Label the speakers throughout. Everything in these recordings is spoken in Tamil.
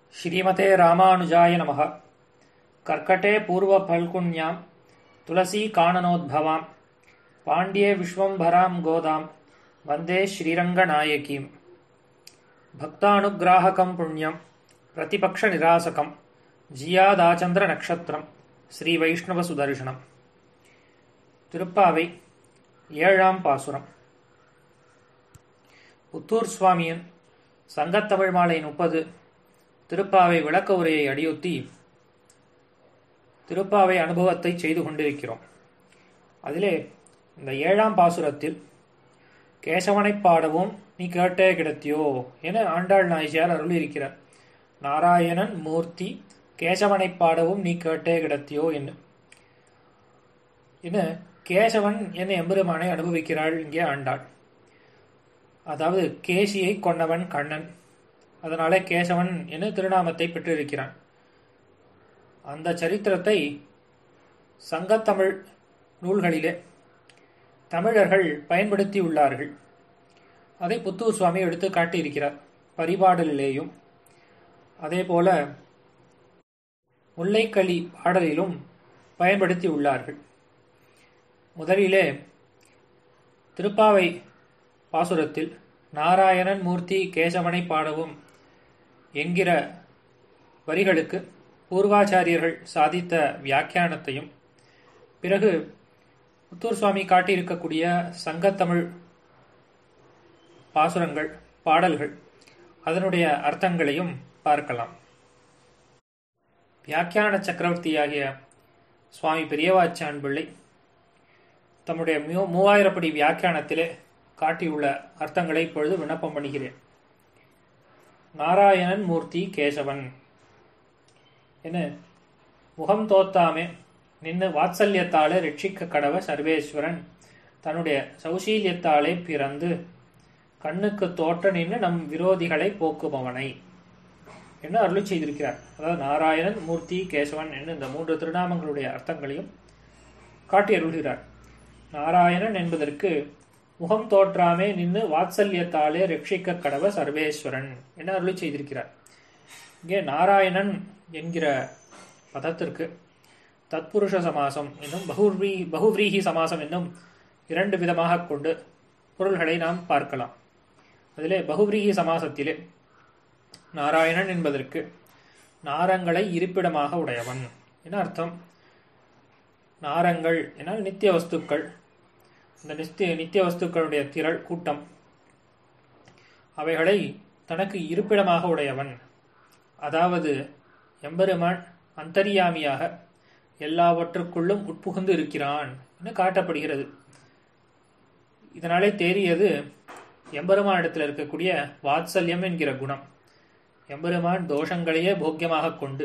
Speaker 1: श्रीमते रामानुजाय नमः कर्कटे पूर्वफल्गुण्यां तुलसीकाननोद्भवां पाण्ड्ये विश्वम्भरां गोदां वन्दे श्रीरङ्गनायकीम् भक्तानुग्राहकं पुण्यं प्रतिपक्षनिरासकं ஜியாதாச்சந்திர ஸ்ரீ வைஷ்ணவ சுதர்சனம் திருப்பாவை ஏழாம் பாசுரம் புத்தூர் சுவாமியின் சங்கத்தமிழ் மாலை முப்பது திருப்பாவை விளக்க உரையை அடியொத்தி திருப்பாவை அனுபவத்தை செய்து கொண்டிருக்கிறோம் அதிலே இந்த ஏழாம் பாசுரத்தில் கேசவனை பாடவும் நீ கேட்டே கிடத்தியோ என ஆண்டாள் நாய்ச்சியார் அருளியிருக்கிறார் நாராயணன் மூர்த்தி கேசவனை பாடவும் நீ கேட்டே கிடத்தியோ என்று என கேசவன் என எம்பெருமானை அனுபவிக்கிறாள் இங்கே ஆண்டாள் அதாவது கேசியை கொண்டவன் கண்ணன் அதனாலே கேசவன் என திருநாமத்தை பெற்றிருக்கிறான் அந்த சரித்திரத்தை சங்கத்தமிழ் நூல்களிலே தமிழர்கள் பயன்படுத்தி உள்ளார்கள் அதை புத்தூர் சுவாமி எடுத்து காட்டியிருக்கிறார் பரிபாடலிலேயும் அதே போல முல்லைக்களி பாடலிலும் பயன்படுத்தி உள்ளார்கள் முதலிலே திருப்பாவை பாசுரத்தில் நாராயணன் மூர்த்தி கேசவனை பாடவும் என்கிற வரிகளுக்கு பூர்வாச்சாரியர்கள் சாதித்த வியாக்கியானத்தையும் பிறகு புத்தூர் சுவாமி காட்டியிருக்கக்கூடிய சங்கத்தமிழ் பாசுரங்கள் பாடல்கள் அதனுடைய அர்த்தங்களையும் பார்க்கலாம் வியாக்கியான சக்கரவர்த்தியாகிய சுவாமி பெரியவாச்சான் பிள்ளை தம்முடைய மூ மூவாயிரப்படி வியாக்கியானத்திலே காட்டியுள்ள அர்த்தங்களை இப்பொழுது விண்ணப்பம் பண்ணுகிறேன் நாராயணன் மூர்த்தி கேசவன் என முகம் தோத்தாமே நின்று வாத்சல்யத்தாலே ரட்சிக்க கடவ சர்வேஸ்வரன் தன்னுடைய சௌசீல்யத்தாலே பிறந்து கண்ணுக்கு தோற்ற நின்று நம் விரோதிகளை போக்குபவனை என்று அருளி செய்திருக்கிறார் அதாவது நாராயணன் மூர்த்தி கேசவன் என்று இந்த மூன்று திருநாமங்களுடைய அர்த்தங்களையும் காட்டி அருள்கிறார் நாராயணன் என்பதற்கு முகம் தோற்றாமே நின்று வாத்சல்யத்தாலே ரட்சிக்க கடவ சர்வேஸ்வரன் என அருளி செய்திருக்கிறார் இங்கே நாராயணன் என்கிற பதத்திற்கு தத்புருஷ சமாசம் என்னும் பகுவ்ரீ பகுவ்ரீகி சமாசம் என்னும் இரண்டு விதமாக கொண்டு பொருள்களை நாம் பார்க்கலாம் அதிலே பகுவ்ரீகி சமாசத்திலே நாராயணன் என்பதற்கு நாரங்களை இருப்பிடமாக உடையவன் என அர்த்தம் நாரங்கள் என நித்திய வஸ்துக்கள் இந்த நித்திய நித்திய வஸ்துக்களுடைய திரள் கூட்டம் அவைகளை தனக்கு இருப்பிடமாக உடையவன் அதாவது எம்பெருமான் அந்தரியாமியாக எல்லாவற்றுக்குள்ளும் உட்புகுந்து இருக்கிறான் என காட்டப்படுகிறது இதனாலே தேறியது எம்பெருமானிடத்தில் இருக்கக்கூடிய வாத்சல்யம் என்கிற குணம் எம்பெருமான் தோஷங்களையே போக்கியமாக கொண்டு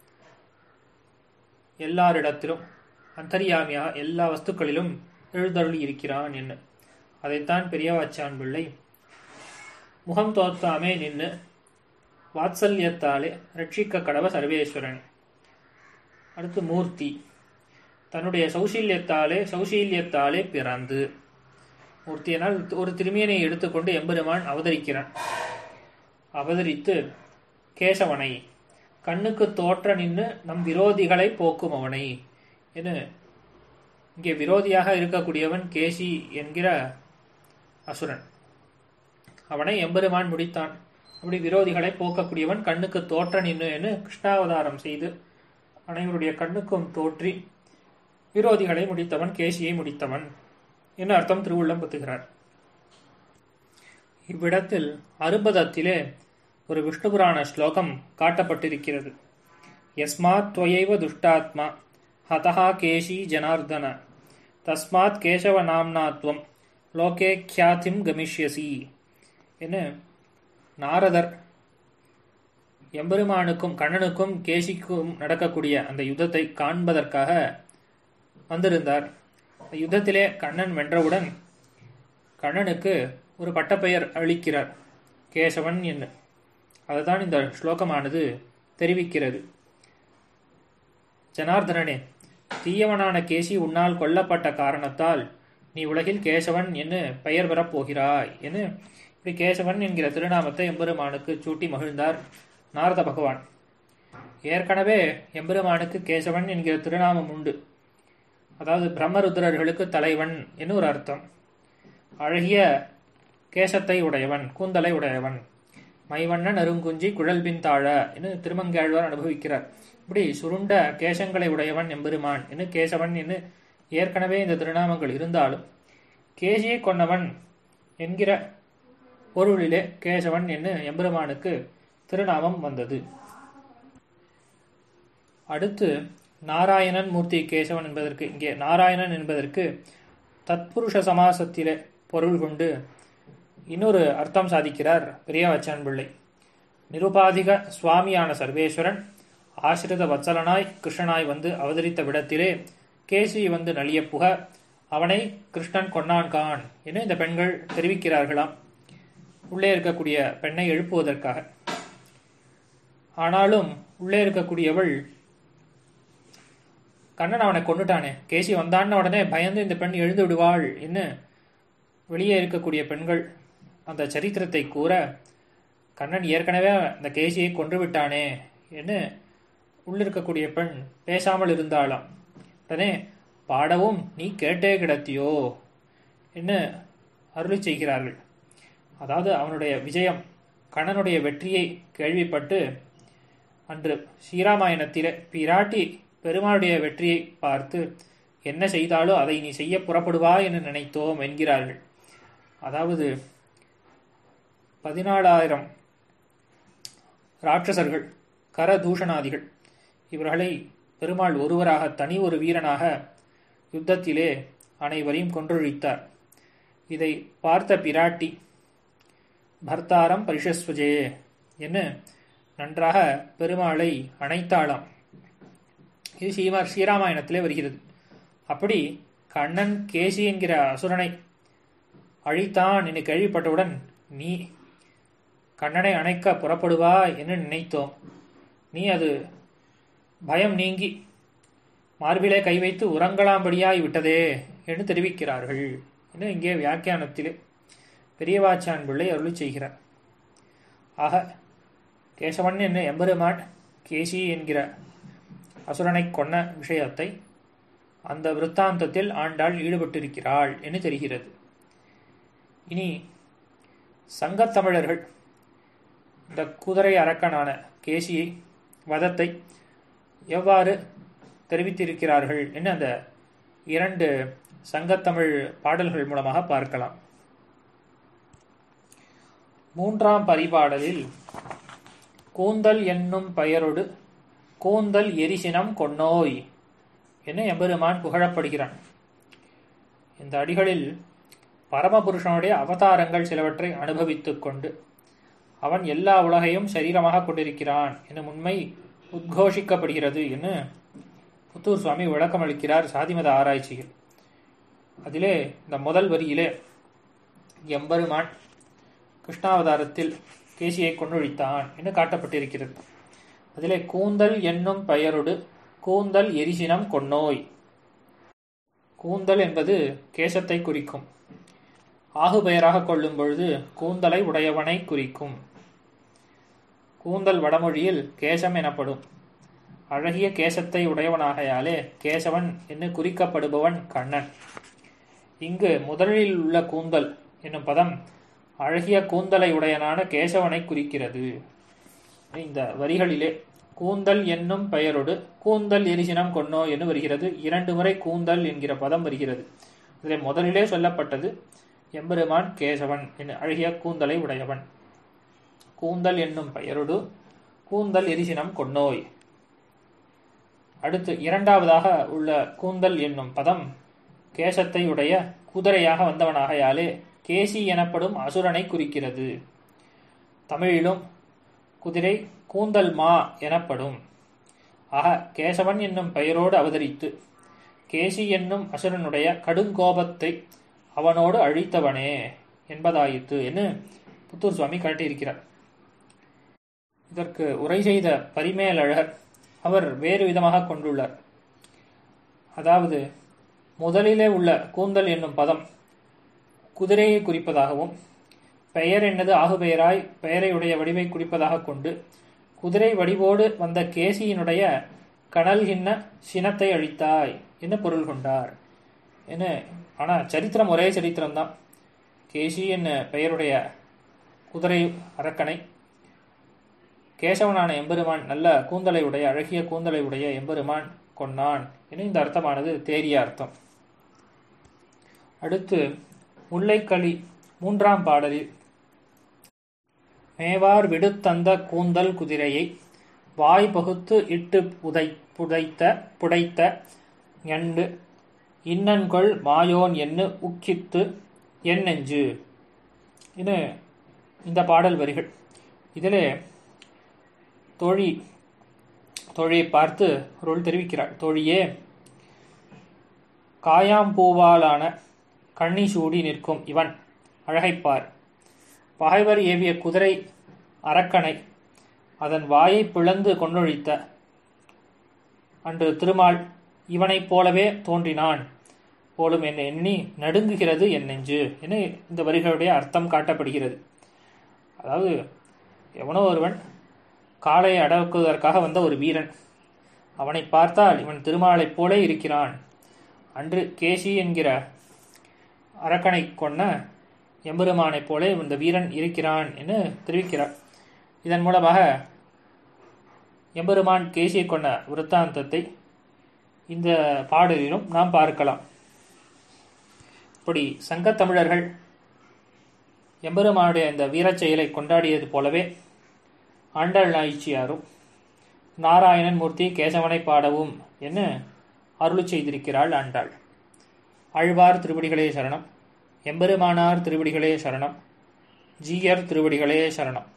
Speaker 1: எல்லாரிடத்திலும் அந்தரியாமியாக எல்லா வஸ்துக்களிலும் எழுந்தருளி இருக்கிறான் என்ன அதைத்தான் பெரியவாச்சான் பிள்ளை முகம் தோத்தாமே நின்று வாத்சல்யத்தாலே ரட்சிக்க கடவ சர்வேஸ்வரன் அடுத்து மூர்த்தி தன்னுடைய சௌசீல்யத்தாலே சௌசீல்யத்தாலே பிறந்து மூர்த்தியினால் ஒரு திருமியனை எடுத்துக்கொண்டு எம்பெருமான் அவதரிக்கிறான் அவதரித்து கேசவனை கண்ணுக்கு தோற்ற நின்று நம் விரோதிகளை போக்கும் அவனை என இங்கே விரோதியாக இருக்கக்கூடியவன் கேசி என்கிற அசுரன் அவனை எம்பெருமான் முடித்தான் அப்படி விரோதிகளை போக்கக்கூடியவன் கண்ணுக்கு தோற்ற நின்று என கிருஷ்ணாவதாரம் செய்து அனைவருடைய கண்ணுக்கும் தோற்றி விரோதிகளை முடித்தவன் கேசியை முடித்தவன் என அர்த்தம் திருவுள்ளம் பத்துகிறார் இவ்விடத்தில் அருபதத்திலே ஒரு விஷ்ணு புராண ஸ்லோகம் காட்டப்பட்டிருக்கிறது யஸ்மாத் துவையைவ துஷ்டாத்மா ஹதஹா கேஷி ஜனார்தன தஸ்மாத் கேசவ நாம்னாத்வம் லோகே கியாதிம் கமிஷ்யசி என நாரதர் எம்பெருமானுக்கும் கண்ணனுக்கும் கேசிக்கும் நடக்கக்கூடிய அந்த யுத்தத்தை காண்பதற்காக வந்திருந்தார் யுத்தத்திலே கண்ணன் வென்றவுடன் கண்ணனுக்கு ஒரு பட்டப்பெயர் அளிக்கிறார் கேசவன் என்று அதுதான் இந்த ஸ்லோகமானது தெரிவிக்கிறது ஜனார்தனனே தீயவனான கேசி உன்னால் கொல்லப்பட்ட காரணத்தால் நீ உலகில் கேசவன் என்று பெயர் பெறப் போகிறாய் என்று இப்படி கேசவன் என்கிற திருநாமத்தை எம்பெருமானுக்கு சூட்டி மகிழ்ந்தார் நாரத பகவான் ஏற்கனவே எம்பெருமானுக்கு கேசவன் என்கிற திருநாமம் உண்டு அதாவது பிரம்மருத்ரர்களுக்கு தலைவன் என்று ஒரு அர்த்தம் அழகிய கேசத்தை உடையவன் கூந்தலை உடையவன் மைவண்ணன் அருங்குஞ்சி குழல்பின் தாழ என்று திருமங்கேழ்வார் அனுபவிக்கிறார் இப்படி சுருண்ட கேசங்களை உடையவன் எம்பெருமான் என்று கேசவன் என்று ஏற்கனவே இந்த திருநாமங்கள் இருந்தாலும் கேசியை கொண்டவன் என்கிற பொருளிலே கேசவன் என்று எம்பெருமானுக்கு திருநாமம் வந்தது அடுத்து நாராயணன் மூர்த்தி கேசவன் என்பதற்கு இங்கே நாராயணன் என்பதற்கு தத்புருஷ சமாசத்திலே பொருள் கொண்டு இன்னொரு அர்த்தம் சாதிக்கிறார் பெரியவச்சன் பிள்ளை நிருபாதிக சுவாமியான சர்வேஸ்வரன் ஆசிரித வத்சலனாய் கிருஷ்ணனாய் வந்து அவதரித்த விடத்திலே கேசி வந்து நலிய புக அவனை கிருஷ்ணன் கொன்னான் கான் என இந்த பெண்கள் தெரிவிக்கிறார்களாம் உள்ளே இருக்கக்கூடிய பெண்ணை எழுப்புவதற்காக ஆனாலும் உள்ளே இருக்கக்கூடியவள் கண்ணன் அவனை கொண்டுட்டானே கேசி வந்தான்னு உடனே பயந்து இந்த பெண் எழுந்து விடுவாள் என்று வெளியே இருக்கக்கூடிய பெண்கள் அந்த சரித்திரத்தை கூற கண்ணன் ஏற்கனவே அந்த கேசியை கொன்று விட்டானே என்று உள்ளிருக்கக்கூடிய பெண் பேசாமல் இருந்தாளாம் உடனே பாடவும் நீ கேட்டே கிடத்தியோ என்று அருளி செய்கிறார்கள் அதாவது அவனுடைய விஜயம் கண்ணனுடைய வெற்றியை கேள்விப்பட்டு அன்று ஸ்ரீராமாயணத்திலே பிராட்டி பெருமாளுடைய வெற்றியை பார்த்து என்ன செய்தாலோ அதை நீ செய்ய புறப்படுவா என்று நினைத்தோம் என்கிறார்கள் அதாவது பதினாலாயிரம் ராட்சசர்கள் கரதூஷணாதிகள் இவர்களை பெருமாள் ஒருவராக தனி ஒரு வீரனாக யுத்தத்திலே அனைவரையும் கொன்றொழித்தார் இதை பார்த்த பிராட்டி பர்த்தாரம் பரிஷஸ்வஜே என்று நன்றாக பெருமாளை அணைத்தாளாம் இது ஸ்ரீமா ஸ்ரீராமாயணத்திலே வருகிறது அப்படி கண்ணன் கேசி என்கிற அசுரனை அழித்தான் என்று கேள்விப்பட்டவுடன் நீ கண்ணனை அணைக்க புறப்படுவா என்று நினைத்தோம் நீ அது பயம் நீங்கி மார்பிலே கை வைத்து உறங்கலாம்படியாய் விட்டதே என்று தெரிவிக்கிறார்கள் என்று இங்கே வியாக்கியானத்திலே பெரியவாச்சான் பிள்ளை அருளி செய்கிறார் ஆக கேசவன் என்ன எம்பெருமான் கேசி என்கிற அசுரனை கொன்ன விஷயத்தை அந்த விற்த்தாந்தத்தில் ஆண்டாள் ஈடுபட்டிருக்கிறாள் என்று தெரிகிறது இனி சங்கத்தமிழர்கள் இந்த குதிரை அரக்கனான கேசியை வதத்தை எவ்வாறு தெரிவித்திருக்கிறார்கள் என்று அந்த இரண்டு சங்கத்தமிழ் பாடல்கள் மூலமாக பார்க்கலாம் மூன்றாம் பரிபாடலில் கூந்தல் என்னும் பெயரொடு கூந்தல் எரிசினம் கொன்னோய் என எம்பெருமான் புகழப்படுகிறான் இந்த அடிகளில் பரமபுருஷனுடைய அவதாரங்கள் சிலவற்றை அனுபவித்துக் கொண்டு அவன் எல்லா உலகையும் சரீரமாக கொண்டிருக்கிறான் எனும் உண்மை உத்கோஷிக்கப்படுகிறது என்று புத்தூர் சுவாமி விளக்கம் அளிக்கிறார் சாதிமத ஆராய்ச்சியில் அதிலே இந்த முதல் வரியிலே எம்பெருமான் கிருஷ்ணாவதாரத்தில் கேசியை கொன்றொழித்தான் என்று காட்டப்பட்டிருக்கிறது அதிலே கூந்தல் என்னும் பெயரொடு கூந்தல் எரிசினம் கொன்னோய் கூந்தல் என்பது கேசத்தை குறிக்கும் ஆகு பெயராக கொள்ளும் பொழுது கூந்தலை உடையவனை குறிக்கும் கூந்தல் வடமொழியில் கேசம் எனப்படும் அழகிய கேசத்தை உடையவனாகையாலே கேசவன் என்று குறிக்கப்படுபவன் கண்ணன் இங்கு முதலில் உள்ள கூந்தல் என்னும் பதம் அழகிய கூந்தலை உடையனான கேசவனை குறிக்கிறது இந்த வரிகளிலே கூந்தல் என்னும் பெயரொடு கூந்தல் எரிசினம் கொன்னோ என்று வருகிறது இரண்டு முறை கூந்தல் என்கிற பதம் வருகிறது இதில் முதலிலே சொல்லப்பட்டது எம்பெருமான் கேசவன் என் அழகிய கூந்தலை உடையவன் கூந்தல் என்னும் பெயரொடு கூந்தல் எரிசினம் கொன்னோய் அடுத்து இரண்டாவதாக உள்ள கூந்தல் என்னும் பதம் கேசத்தை உடைய குதிரையாக வந்தவனாகையாலே கேசி எனப்படும் அசுரனை குறிக்கிறது தமிழிலும் குதிரை கூந்தல் மா எனப்படும் ஆக கேசவன் என்னும் பெயரோடு அவதரித்து கேசி என்னும் அசுரனுடைய கடுங்கோபத்தை அவனோடு அழித்தவனே என்பதாயிற்று என்று புத்தூர் சுவாமி காட்டியிருக்கிறார் இதற்கு உரை செய்த பரிமேலழகர் அவர் வேறு விதமாக கொண்டுள்ளார் அதாவது முதலிலே உள்ள கூந்தல் என்னும் பதம் குதிரையை குறிப்பதாகவும் பெயர் என்னது ஆகுபெயராய் பெயரை உடைய வடிவை குறிப்பதாக கொண்டு குதிரை வடிவோடு வந்த கேசியினுடைய கனல்கின்ன சினத்தை அழித்தாய் என்று பொருள் கொண்டார் என்ன ஆனால் சரித்திரம் ஒரே சரித்திரம் தான் கேசி என்ன பெயருடைய குதிரை அரக்கனை கேசவனான எம்பெருமான் நல்ல கூந்தலை உடைய அழகிய கூந்தலை உடைய எம்பெருமான் கொன்னான் என இந்த அர்த்தமானது தேறிய அர்த்தம் அடுத்து முல்லைக்களி மூன்றாம் பாடலில் மேவார் விடுத்தந்த கூந்தல் குதிரையை வாய் பகுத்து இட்டு புதை புதைத்த புடைத்த ஞண்டு இன்னன்கொள் மாயோன் என்னு உக்கித்து என் நெஞ்சு இது இந்த பாடல் வரிகள் இதிலே தோழி தோழியை பார்த்து அருள் தெரிவிக்கிறாள் தோழியே காயாம்பூவாலான கண்ணி சூடி நிற்கும் இவன் அழகைப்பார் பகைவர் ஏவிய குதிரை அரக்கனை அதன் வாயை பிளந்து கொண்டொழித்த அன்று திருமால் இவனைப் போலவே தோன்றினான் போலும் என் எண்ணி நடுங்குகிறது என் நெஞ்சு என இந்த வரிகளுடைய அர்த்தம் காட்டப்படுகிறது அதாவது எவனோ ஒருவன் காலை அடக்குவதற்காக வந்த ஒரு வீரன் அவனை பார்த்தால் இவன் திருமாலைப் போலே இருக்கிறான் அன்று கேசி என்கிற அரக்கனை கொன்ன எம்பெருமானைப் போலே இந்த வீரன் இருக்கிறான் என்று தெரிவிக்கிறார் இதன் மூலமாக எம்பெருமான் கேசியை கொண்ட விருத்தாந்தத்தை இந்த பாடலிலும் நாம் பார்க்கலாம் இப்படி சங்கத்தமிழர்கள் எம்பெருமானுடைய இந்த வீரச் செயலை கொண்டாடியது போலவே ஆண்டாள் நாய்ச்சியாரும் நாராயணன் மூர்த்தி கேசவனை பாடவும் என்ன அருள் செய்திருக்கிறாள் ஆண்டாள் ஆழ்வார் திருவடிகளே சரணம் எம்பெருமானார் திருவடிகளே சரணம் ஜீயர் திருவடிகளே சரணம்